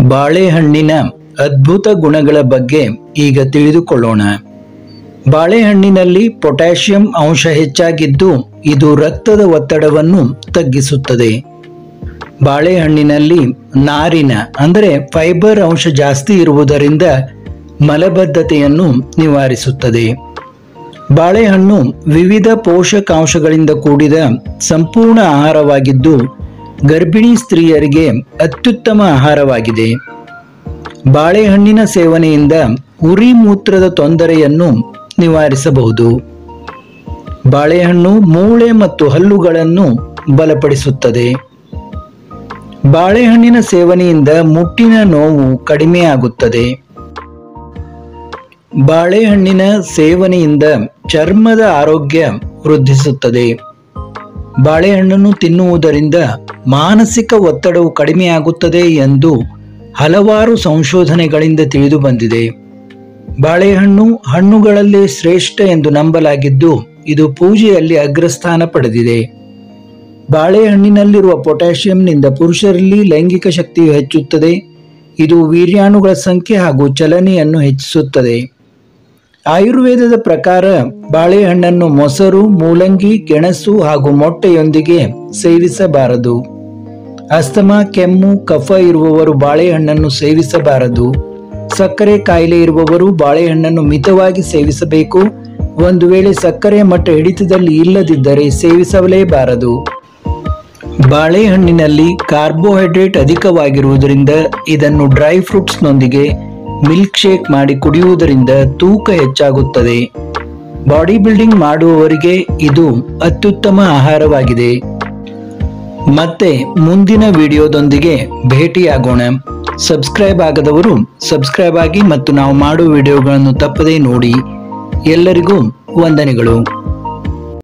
ಬಾಳೆಹಣ್ಣಿನ ಅದ್ಭುತ ಗುಣಗಳ ಬಗ್ಗೆ ಈಗ ತಿಳಿದುಕೊಳ್ಳೋಣ ಬಾಳೆಹಣ್ಣಿನಲ್ಲಿ ಪೊಟ್ಯಾಷಿಯಂ ಅಂಶ ಹೆಚ್ಚಾಗಿದ್ದು ಇದು ರಕ್ತದ ಒತ್ತಡವನ್ನು ತಗ್ಗಿಸುತ್ತದೆ ಬಾಳೆಹಣ್ಣಿನಲ್ಲಿ ನಾರಿನ ಅಂದರೆ ಫೈಬರ್ ಅಂಶ ಜಾಸ್ತಿ ಇರುವುದರಿಂದ ಮಲಬದ್ಧತೆಯನ್ನು ನಿವಾರಿಸುತ್ತದೆ ಬಾಳೆಹಣ್ಣು ವಿವಿಧ ಪೋಷಕಾಂಶಗಳಿಂದ ಕೂಡಿದ ಸಂಪೂರ್ಣ ಆಹಾರವಾಗಿದ್ದು ಗರ್ಭಿಣಿ ಸ್ತ್ರೀಯರಿಗೆ ಅತ್ಯುತ್ತಮ ಆಹಾರವಾಗಿದೆ ಬಾಳೆಹಣ್ಣಿನ ಸೇವನೆಯಿಂದ ಉರಿ ಮೂತ್ರದ ತೊಂದರೆಯನ್ನು ನಿವಾರಿಸಬಹುದು ಬಾಳೆಹಣ್ಣು ಮೂಳೆ ಮತ್ತು ಹಲ್ಲುಗಳನ್ನು ಬಲಪಡಿಸುತ್ತದೆ ಬಾಳೆಹಣ್ಣಿನ ಸೇವನೆಯಿಂದ ಮುಟ್ಟಿನ ನೋವು ಕಡಿಮೆಯಾಗುತ್ತದೆ ಬಾಳೆಹಣ್ಣಿನ ಸೇವನೆಯಿಂದ ಚರ್ಮದ ಆರೋಗ್ಯ ವೃದ್ಧಿಸುತ್ತದೆ ಬಾಳೆಹಣ್ಣನ್ನು ತಿನ್ನುವುದರಿಂದ ಮಾನಸಿಕ ಒತ್ತಡವು ಕಡಿಮೆಯಾಗುತ್ತದೆ ಎಂದು ಹಲವಾರು ಸಂಶೋಧನೆಗಳಿಂದ ತಿಳಿದು ಬಂದಿದೆ ಬಾಳೆಹಣ್ಣು ಹಣ್ಣುಗಳಲ್ಲಿ ಶ್ರೇಷ್ಠ ಎಂದು ನಂಬಲಾಗಿದ್ದು ಇದು ಪೂಜೆಯಲ್ಲಿ ಅಗ್ರಸ್ಥಾನ ಪಡೆದಿದೆ ಬಾಳೆಹಣ್ಣಿನಲ್ಲಿರುವ ಪೊಟ್ಯಾಷಿಯಂನಿಂದ ಪುರುಷರಲ್ಲಿ ಲೈಂಗಿಕ ಶಕ್ತಿಯು ಹೆಚ್ಚುತ್ತದೆ ಇದು ವೀರ್ಯಾಣುಗಳ ಸಂಖ್ಯೆ ಹಾಗೂ ಚಲನೆಯನ್ನು ಹೆಚ್ಚಿಸುತ್ತದೆ ಆಯುರ್ವೇದದ ಪ್ರಕಾರ ಬಾಳೆಹಣ್ಣನ್ನು ಮೊಸರು ಮೂಲಂಗಿ ಗೆಣಸು ಹಾಗೂ ಮೊಟ್ಟೆಯೊಂದಿಗೆ ಸೇವಿಸಬಾರದು ಅಸ್ತಮಾ ಕೆಮ್ಮು ಕಫ ಇರುವವರು ಬಾಳೆಹಣ್ಣನ್ನು ಸೇವಿಸಬಾರದು ಸಕ್ಕರೆ ಕಾಯಿಲೆ ಇರುವವರು ಬಾಳೆಹಣ್ಣನ್ನು ಮಿತವಾಗಿ ಸೇವಿಸಬೇಕು ಒಂದು ವೇಳೆ ಸಕ್ಕರೆ ಮಟ್ಟ ಹಿಡಿತದಲ್ಲಿ ಇಲ್ಲದಿದ್ದರೆ ಸೇವಿಸಲೇಬಾರದು ಬಾಳೆಹಣ್ಣಿನಲ್ಲಿ ಕಾರ್ಬೋಹೈಡ್ರೇಟ್ ಅಧಿಕವಾಗಿರುವುದರಿಂದ ಇದನ್ನು ಡ್ರೈ ಫ್ರೂಟ್ಸ್ನೊಂದಿಗೆ ಮಿಲ್ಕ್ ಶೇಕ್ ಮಾಡಿ ಕುಡಿಯುವುದರಿಂದ ತೂಕ ಹೆಚ್ಚಾಗುತ್ತದೆ ಬಾಡಿ ಬಿಲ್ಡಿಂಗ್ ಮಾಡುವವರಿಗೆ ಇದು ಅತ್ಯುತ್ತಮ ಆಹಾರವಾಗಿದೆ ಮತ್ತೆ ಮುಂದಿನ ವಿಡಿಯೋದೊಂದಿಗೆ ಭೇಟಿಯಾಗೋಣ ಸಬ್ಸ್ಕ್ರೈಬ್ ಆಗದವರು ಸಬ್ಸ್ಕ್ರೈಬ್ ಆಗಿ ಮತ್ತು ನಾವು ಮಾಡುವ ವಿಡಿಯೋಗಳನ್ನು ತಪ್ಪದೇ ನೋಡಿ ಎಲ್ಲರಿಗೂ ವಂದನೆಗಳು